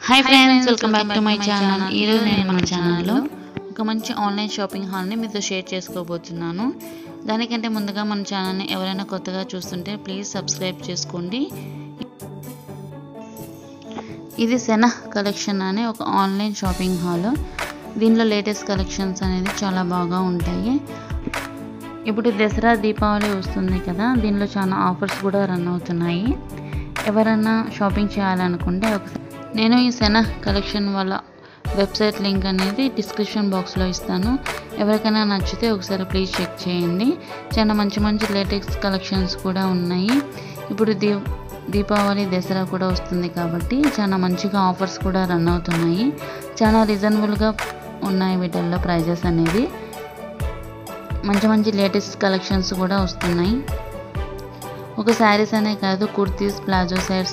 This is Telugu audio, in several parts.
hi friends welcome back to my channel ఈరోజు నేను మన ఛానల్లో ఒక మంచి ఆన్లైన్ షాపింగ్ హాల్ని మీతో షేర్ చేసుకోబోతున్నాను దానికంటే ముందుగా మన ఛానల్ని ఎవరైనా కొత్తగా చూస్తుంటే ప్లీజ్ సబ్స్క్రైబ్ చేసుకోండి ఇది సెనా కలెక్షన్ అనే ఒక ఆన్లైన్ షాపింగ్ హాల్ దీనిలో లేటెస్ట్ కలెక్షన్స్ అనేది చాలా బాగా ఉంటాయి ఇప్పుడు దసరా దీపావళి వస్తుంది కదా దీనిలో చాలా ఆఫర్స్ కూడా రన్ అవుతున్నాయి ఎవరైనా షాపింగ్ చేయాలనుకుంటే ఒకసారి నేను ఈ సెనా కలెక్షన్ వాళ్ళ వెబ్సైట్ లింక్ అనేది డిస్క్రిప్షన్ బాక్స్లో ఇస్తాను ఎవరికైనా నచ్చితే ఒకసారి ప్లీజ్ చెక్ చేయండి చాలా మంచి మంచి లేటెక్స్ కలెక్షన్స్ కూడా ఉన్నాయి ఇప్పుడు దీ దీపావళి దసరా కూడా వస్తుంది కాబట్టి చాలా మంచిగా ఆఫర్స్ కూడా రన్ అవుతున్నాయి చాలా రీజనబుల్గా ఉన్నాయి వీటిల్లో ప్రైజెస్ అనేది మంచి మంచి లేటెస్ట్ కలెక్షన్స్ కూడా వస్తున్నాయి ఒక శారీస్ అనే కాదు కుర్తీస్ ప్లాజో సెట్స్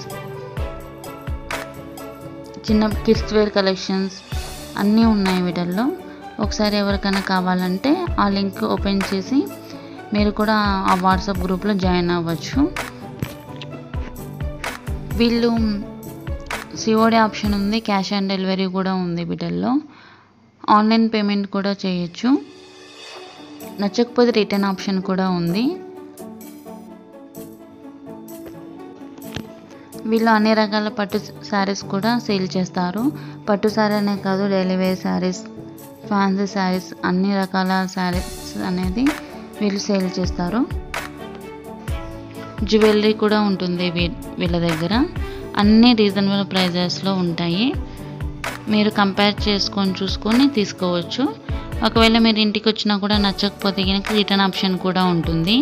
చిన్న కిడ్స్ వేర్ కలెక్షన్స్ అన్నీ ఉన్నాయి వీటిల్లో ఒకసారి ఎవరికైనా కావాలంటే ఆ లింక్ ఓపెన్ చేసి మీరు కూడా ఆ వాట్సాప్ గ్రూప్లో జాయిన్ అవ్వచ్చు వీళ్ళు సిఓడి ఆప్షన్ ఉంది క్యాష్ ఆన్ డెలివరీ కూడా ఉంది వీటిల్లో ఆన్లైన్ పేమెంట్ కూడా చేయొచ్చు నచ్చకపోతే రిటర్న్ ఆప్షన్ కూడా ఉంది వీళ్ళు అన్ని రకాల పట్టు శారీస్ కూడా సేల్ చేస్తారు పట్టు శారీ అనే కాదు daily wear saris fancy saris అన్ని రకాల శారీస్ అనేది వీళ్ళు సేల్ చేస్తారు జ్యువెలరీ కూడా ఉంటుంది వీ- వీళ్ళ దగ్గర అన్ని రీజనబుల్ ప్రైజెస్లో ఉంటాయి మీరు కంపేర్ చేసుకొని చూసుకొని తీసుకోవచ్చు ఒకవేళ మీరు ఇంటికి వచ్చినా కూడా నచ్చకపోతే కనుక రిటర్న్ ఆప్షన్ కూడా ఉంటుంది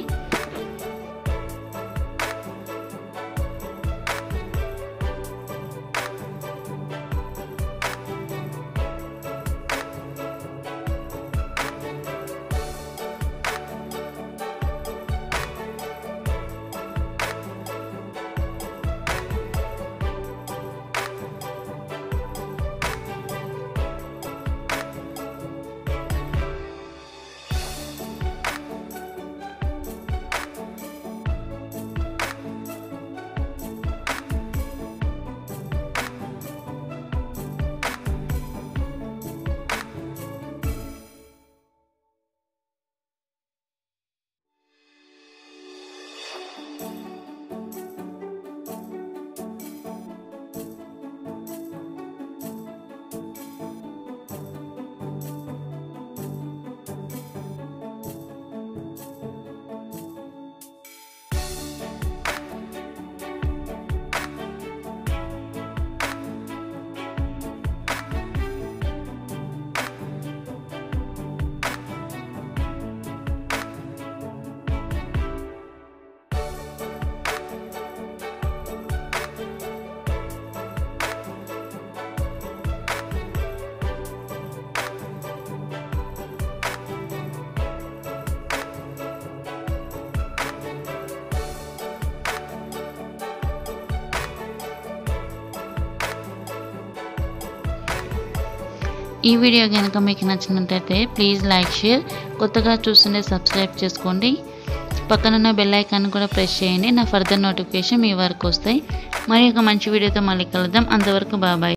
ఈ వీడియో కనుక మీకు నచ్చినట్లయితే ప్లీజ్ లైక్ షేర్ కొత్తగా చూస్తుంటే సబ్స్క్రైబ్ చేసుకోండి పక్కనున్న బెల్ ఐకాన్ కూడా ప్రెస్ చేయండి నా ఫర్దర్ నోటిఫికేషన్ మీ వరకు వస్తాయి మరి ఒక మంచి వీడియోతో మళ్ళీ కలుద్దాం అంతవరకు బాబాయ్